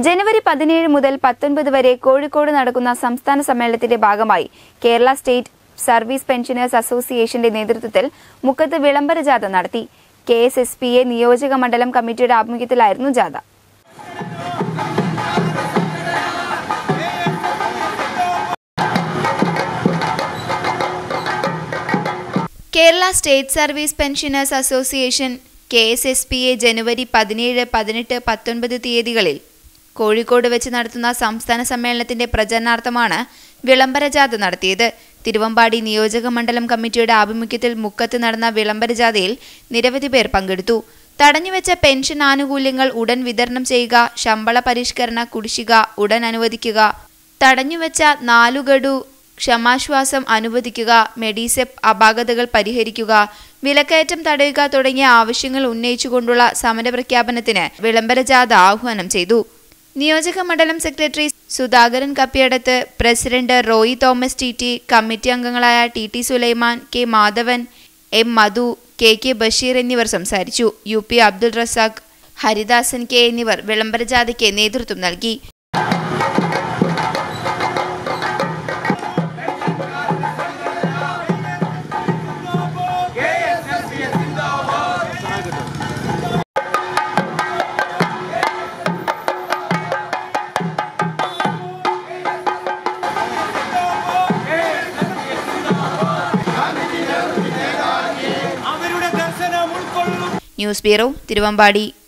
ജനുവരി പതിനേഴ് മുതൽ പത്തൊൻപത് വരെ കോഴിക്കോട് നടക്കുന്ന സംസ്ഥാന സമ്മേളനത്തിന്റെ ഭാഗമായി കേരള സ്റ്റേറ്റ് സർവീസ് പെൻഷനേഴ്സ് അസോസിയേഷന്റെ നേതൃത്വത്തിൽ മുക്കത്ത് വിളംബര ജാഥ നടത്തി K S S P A നിയോജക മണ്ഡലം കമ്മിറ്റിയുടെ ആഭിമുഖ്യത്തിലായിരുന്നു ജാഥ Kerala state service pensioners association K S S P A ജനുവരി പതിനേഴ് പതിനെട്ട് പത്തൊൻപത് തീയതികളിൽ കോഴിക്കോട് വെച്ച് നടത്തുന്ന സംസ്ഥാന സമ്മേളനത്തിന്റെ പ്രചരണാർത്ഥമാണ് വിളംബര ജാഥ നടത്തിയത് തിരുവമ്പാടി നിയോജക മണ്ഡലം കമ്മിറ്റിയുടെ ആഭിമുഖ്യത്തിൽ മുക്കത്ത് നടന്ന വിളംബര ജാഥയിൽ നിരവധി പേർ പങ്കെടുത്തു തടഞ്ഞുവെച്ച പെൻഷൻ ആനുകൂല്യങ്ങൾ ഉടൻ വിതരണം ചെയ്യുക ശമ്പള പരിഷ്കരണ കുടിശ്ശിക ഉടൻ അനുവദിക്കുക തടഞ്ഞുവെച്ച നാലു ഗഡു ക്ഷമാശ്വാസം അനുവദിക്കുക മെഡിസെപ്പ് അപാകതകൾ പരിഹരിക്കുക വിലക്കയറ്റം തടയുക തുടങ്ങിയ ആവശ്യങ്ങൾ ഉന്നയിച്ചുകൊണ്ടുള്ള സമരപ്രഖ്യാപനത്തിന് വിളംബര ജാഥ ആഹ്വാനം ചെയ്തു നിയോജക മണ്ഡലം secretary Sudhakaran Kappiyadath president Roy Thomas T T committee അംഗങ്ങളായ T T Sulaiman K Madhavan M Madhu K K Basheer എന്നിവർ സംസാരിച്ചു U P Abdul Razak Haridasan K എന്നിവർ വിളംബര ജാഥയ്ക്ക് നേതൃത്വം നൽകി അവരുടെ ദർശനം ഉൾക്കൊള്ളും ന്യൂസ് ബ്യൂറോ തിരുവമ്പാടി